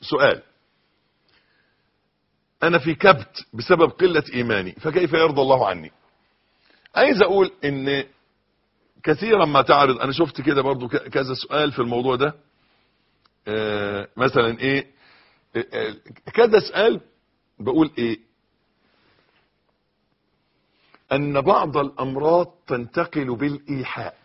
سؤال انا في كبت بسبب قلة ايماني فكيف يرضى الله عني عايز اقول ان كثيرا ما تعرض انا شفت كده برضو ك- كذا سؤال في الموضوع ده آه، مثلا ايه آه، آه، كذا سؤال بقول ايه ان بعض الامراض تنتقل بالايحاء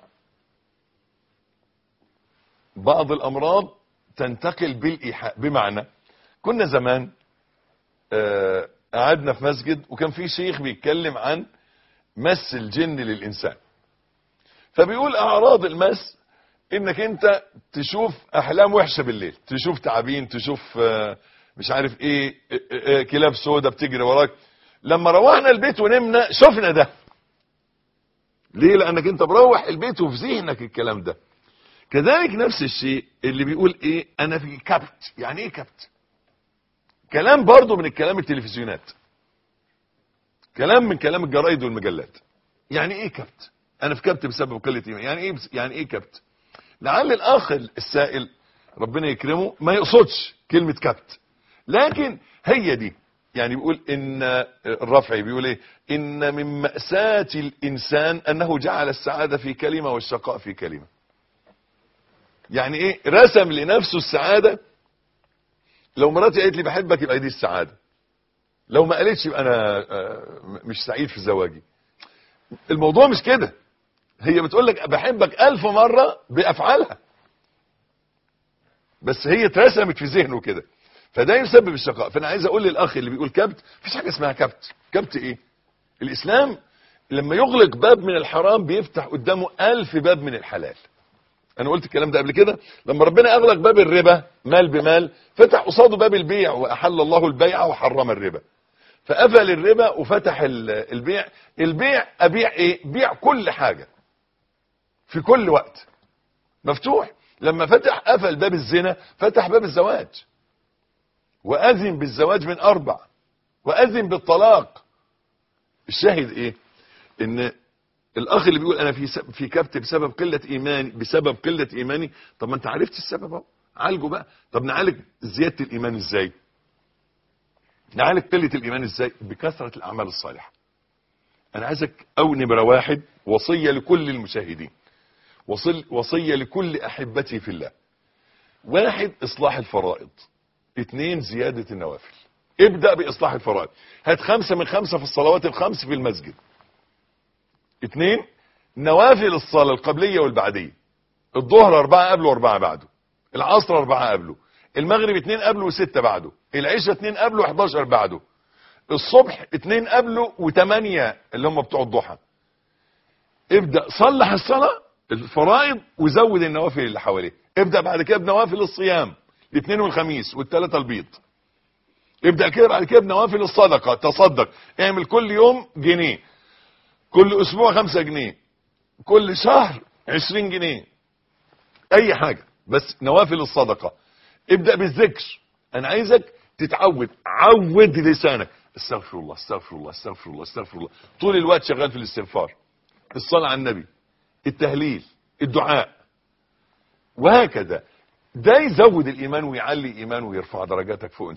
بعض الامراض تنتقل بالايحاء بمعنى كنا زمان آه، قعدنا في مسجد وكان في شيخ بيتكلم عن مس الجن للانسان فبيقول اعراض المس انك انت تشوف احلام وحشه بالليل تشوف تعابين تشوف آه، مش عارف ايه آه، آه، كلاب سودة بتجري وراك لما روحنا البيت ونمنا شفنا ده ليه لانك انت مروح البيت وفي ذهنك الكلام ده كذلك نفس الشيء اللي بيقول ايه انا في كبت يعني ايه كبت كلام برضو من الكلام التلفزيونات كلام من كلام الجرايد والمجلات يعني ايه كبت انا في كبت بسبب قله ايمان يعني ايه بس يعني ايه كبت لعل الاخ السائل ربنا يكرمه ما يقصدش كلمه كبت لكن هي دي يعني بيقول ان الرفعي بيقول ايه ان من مأساة الانسان انه جعل السعادة في كلمة والشقاء في كلمة يعني ايه رسم لنفسه السعادة لو مراتي قالت لي بحبك يبقى دي السعادة لو ما قالتش يبقى انا آه، مش سعيد في زواجي الموضوع مش كده هي بتقول لك بحبك الف مرة بافعالها بس هي اترسمت في ذهنه كده فده يسبب الشقاء فانا عايز اقول للاخ اللي بيقول كبت مفيش حاجه اسمها كبت كبت ايه الاسلام لما يغلق باب من الحرام بيفتح قدامه ألف باب من الحلال انا قلت الكلام ده قبل كده لما ربنا اغلق باب الربا مال بمال فتح قصاده باب البيع واحل الله البيع وحرم الربا فقفل الربا وفتح ال- البيع البيع ابيع ايه بيع كل حاجه في كل وقت مفتوح لما فتح قفل باب الزنا فتح باب الزواج واذن بالزواج من اربع واذن بالطلاق الشاهد ايه ان الاخ اللي بيقول انا في سب- في كبت بسبب قله ايماني بسبب قله ايماني طب ما انت عرفت السبب اهو عالجه بقى طب نعالج زياده الايمان ازاي نعالج قله الايمان ازاي بكثره الاعمال الصالحه انا عايزك او نمره واحد وصيه لكل المشاهدين وصل وصيه لكل احبتي في الله واحد اصلاح الفرائض اتنين زيادة النوافل ابدأ بإصلاح الفرائض هات خمسة من خمسة في الصلوات الخمس في المسجد اتنين نوافل الصلاة القبلية والبعدية الظهر أربعة قبله وأربعة بعده العصر أربعة قبله المغرب اتنين قبله وستة بعده العشاء اتنين قبله وحداشر بعده الصبح اتنين قبله وتمانية اللي هم بتوع الضحى ابدأ صلح الصلاة الفرائض وزود النوافل اللي حواليه ابدأ بعد كده بنوافل الصيام الاثنين والخميس والثلاثة البيض ابدأ كده بعد كده بنوافل الصدقة تصدق اعمل كل يوم جنيه كل اسبوع خمسة جنيه كل شهر عشرين جنيه اي حاجة بس نوافل الصدقة ابدأ بالذكر انا عايزك تتعود عود لسانك استغفر الله استغفر الله استغفر الله استغفر الله طول الوقت شغال في الاستغفار الصلاة على النبي التهليل الدعاء وهكذا ده يزود الايمان ويعلي ايمان ويرفع درجاتك فوق